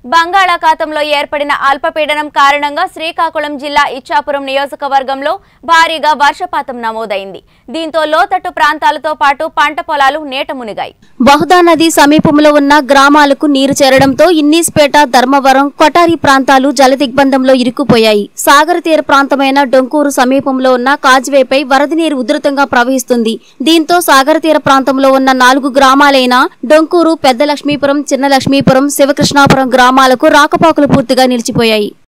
బంగాళాఖాతంలో ఏర్పడిన అల్పపీడనం కారణంగా శ్రీకాకుళం జిల్లా ఇచ్చాపురం నియోజకవర్గంలో భారీగా వర్షపాతం నమోదైంది దీంతో లోతట్టు ప్రాంతాలతో పాటు పంట పొలాలు నీట మునిగాయి బహుదా నది సమీపంలో ఉన్న గ్రామాలకు నీరు చేరడంతో ఇన్నీస్పేట ధర్మవరం కొటారి ప్రాంతాలు జలదిగ్బంధంలో ఇరుక్కుపోయాయి సాగర తీర ప్రాంతమైన డొంకూరు సమీపంలో ఉన్న కాజ్వేపై వరద నీరు ఉధృతంగా ప్రవహిస్తుంది దీంతో సాగర తీర ప్రాంతంలో ఉన్న నాలుగు గ్రామాలైన డొంకూరు పెద్ద లక్ష్మీపురం చిన్న లక్ష్మీపురం శివకృష్ణాపురం గ్రామాలకు రాకపోకలు పూర్తిగా నిలిచిపోయాయి